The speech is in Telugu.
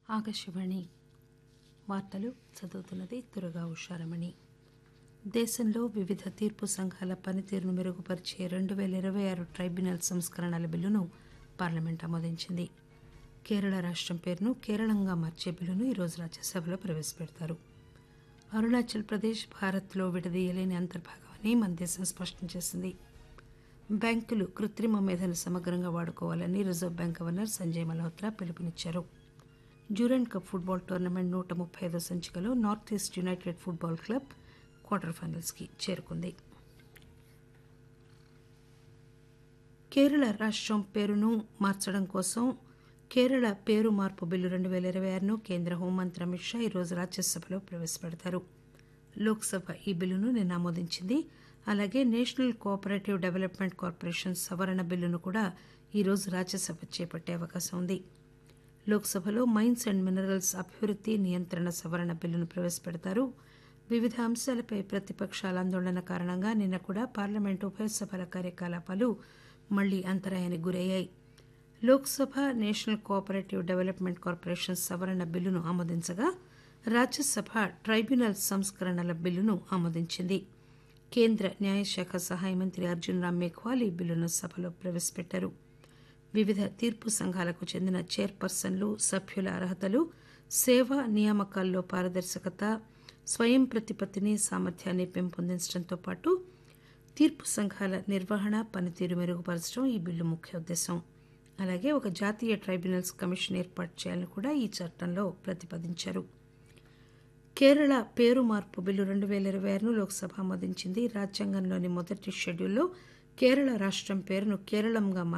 ఆకాశవాణి వార్తలు చదువుతున్నది దుర్గా ఉషారమణి దేశంలో వివిధ తీర్పు సంఘాల పనితీరును మెరుగుపరిచే రెండు పేల ఇరవై ఆరు ట్రైబ్యునల్ సంస్కరణల బిల్లును పార్లమెంట్ ఆమోదించింది కేరళ రాష్టం పేరును కేరళంగా మార్చే బిల్లును ఈరోజు రాజ్యసభలో ప్రవేశపెడతారు అరుణాచల్ ప్రదేశ్ భారత్లో విడదీయలేని అంతర్భాగమని మన దేశం స్పష్టం చేసింది బ్యాంకులు కృత్రిమ మేధను సమగ్రంగా వాడుకోవాలని reserve bank governor Sanjay Malhotra పిలుపునిచ్చారు డ్యూరెంట్ కప్ ఫుట్బాల్ టోర్నమెంట్ నూట ముప్పై ఐదో సంచికలో north east united football club quarter finals కి చేరుకుంది కేరళ రాష్టం పేరును మార్చడం కోసం కేరళ పేరు మార్పు బిల్లు రెండు పేల ఇరవై ఆరును కేంద్ర హోంమంత్రి అమిత్ షా ఈరోజు రాజ్యసభలో ప్రవేశపెడతారు లోక్సభ ఈ బిల్లును నిన్న ఆమోదించింది అలాగే నేషనల్ కోఆపరేటివ్ డెవలప్మెంట్ కార్పొరేషన్ సవరణ బిల్లును కూడా ఈరోజు రాజ్యసభ చేపట్టే అవకాశం ఉంది లోక్సభలో మైన్స్ అండ్ మినరల్స్ అభివృద్ది నియంత్రణ సవరణ బిల్లును ప్రవేశపెడతారు వివిధ అంశాలపై ప్రతిపక్షాల ఆందోళన కారణంగా నిన్న కూడా పార్లమెంటు ఉభయ సభల కార్యకలాపాలు మళ్లీ అంతరాయానికి గురయ్యాయి Lok Sabha national cooperative development corporation సవరణ బిల్లును ఆమోదించగా రాజ్యసభ ట్రైబ్యునల్ సంస్కరణల బిల్లును ఆమోదించింది కేంద్ర న్యాయశాఖ సహాయ మంత్రి అర్జున్ రామ్ మేఘ్వాల్ ఈ బిల్లును సభలో ప్రవేశపెట్టారు వివిధ తీర్పు సంఘాలకు చెందిన చైర్పర్సన్లు సభ్యుల అర్హతలు సేవా నియామకాల్లో పారదర్శకత స్వయం ప్రతిపత్తిని సామర్థ్యాన్ని పెంపొందించడంతో పాటు తీర్పు సంఘాల నిర్వహణ పనితీరు మెరుగుపరచడం ఈ బిల్లు ముఖ్య ఉద్దేశం అలాగే ఒక జాతీయ ట్రైబ్యునల్స్ కమిషన్ ఏర్పాటు చేయాలని కూడా ఈ చట్టంలో ప్రతిపాదించారు కేరళ పేరు మార్పు బిల్లు రెండు పేల ఇరవై ఆరును లోక్సభ ఆమోదించింది రాజ్యాంగంలోని మొదటి షెడ్యూల్లో కేరళ రాష్టం పేరును కేరళంగా